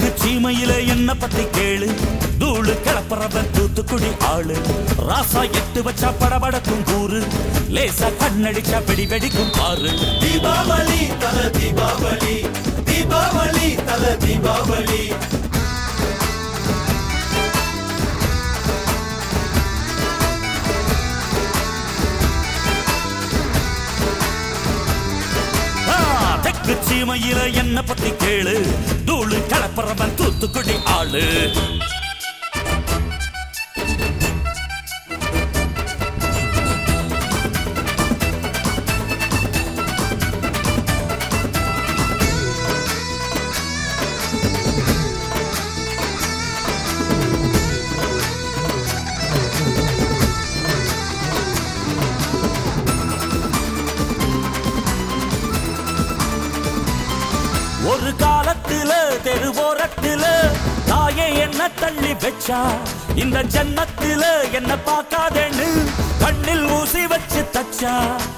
சீமையில என்ன பத்தி கேளு தூளு கிளப்புறவன் தூத்துக்குடி ஆளு ராசா எட்டு வச்சா படபடக்கும் கூறு லேசா கண்ணடிச்சா வெடி வெடிக்கும் பாரு தீபாவளி தல தீபாவளி தீபாவளி தல தீபாவளி ஆ, தெற்கு சீமையில என்ன பத்தி கேளு தூளு கிளப்புறவன் தூத்துக்குடி ஆளு ஒரு காலத்துல தெருவோரத்துல தாயே என்ன தள்ளி வச்சா இந்த ஜன்னத்துல என்ன பார்க்காதேன்னு கண்ணில் ஊசி வச்சு தச்சா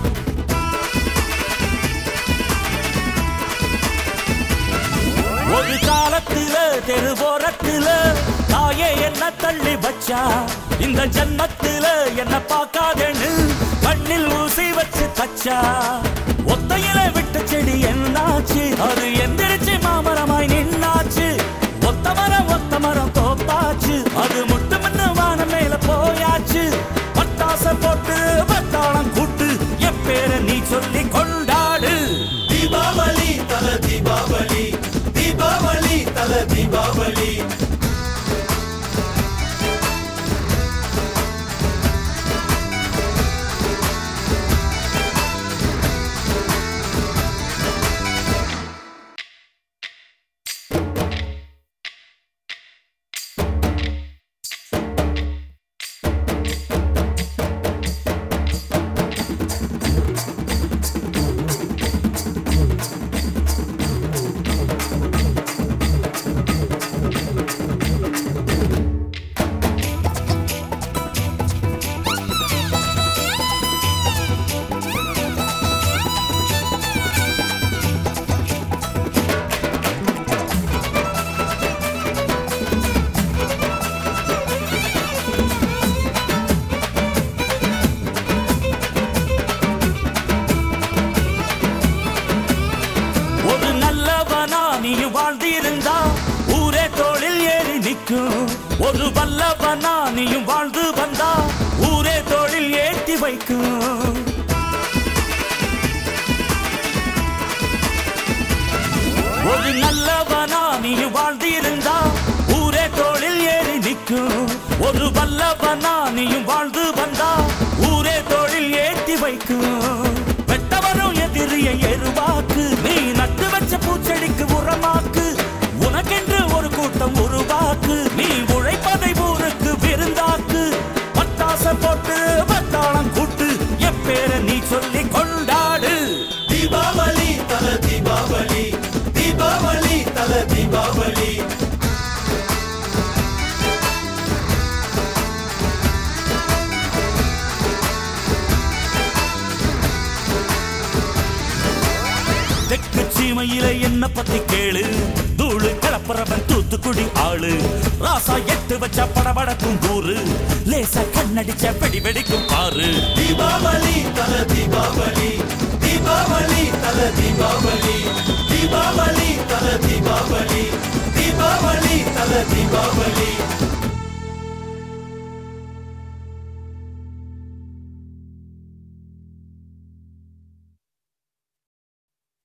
ஒரு காலத்துல தெருவோரத்துல தாயே என்ன தள்ளி வச்சா இந்த ஜன்னத்துல என்ன பார்க்காதேன்னு கண்ணில் ஊசி வச்சு தச்சா ஒத்தையில விட்ட செடி என்னாச்சு அது எந்திரிச்சு மாமரமாய் நின்னாச்சு ஒத்த மரம் ஒத்த மரம் தோப்பாச்சு அது முட்டு முன்னு வானம் மேல போயாச்சு பட்டாச போட்டு பட்டாளம் கூட்டு என் பேரை நீ சொல்லி கொண்டாடு தீபாவளி தல தீபாவளி தீபாவளி தல தீபாவளி ஒரு நல்லவனா நீ வாழ்ந்திருந்தா ஊரே தோளில் ஏறி நிற்கும் ஒரு வல்லவனா நீயும் வாழ்ந்து வந்தா ஊரே தோளில் ஏற்றி வைக்கும் ஒரு நல்லவனா நீ வாழ்ந்திருந்தா ஊரே தோளில் ஏறி நிற்கும் ஒரு வல்லவனா நீயும் வாழ்ந்து வந்தா ஊரே தோளில் ஏற்றி வைக்கும் வெட்டவரும் எதிரிய எருவாக்கு நீ நட்டு வச்ச பூச்செடிக்கு உரமாக்கு உனக்கென்று ஒரு கூட்டம் உருவாக்கு நீ உழைப்பதை ஊருக்கு விருந்தாக்கு பட்டாச போட்டு பட்டாளம் கூட்டு எப்பேரை நீ சொல்லி கொண்டாடு தீபாவளி தல தீபாவளி தீபாவளி தல தீபாவளி தெற்கு சீமையில என்ன பத்தி கேளு தூளு கிளப்புறவன் தூத்துக்குடி ஆளு ராசா எட்டு வச்ச படபடக்கும் கூறு லேசா கண்ணடிச்ச வெடி வெடிக்கும் பாரு தீபாவளி தல தீபாவளி தீபாவளி தல தீபாவளி தீபாவளி தல தீபாவளி தீபாவளி தல தீபாவளி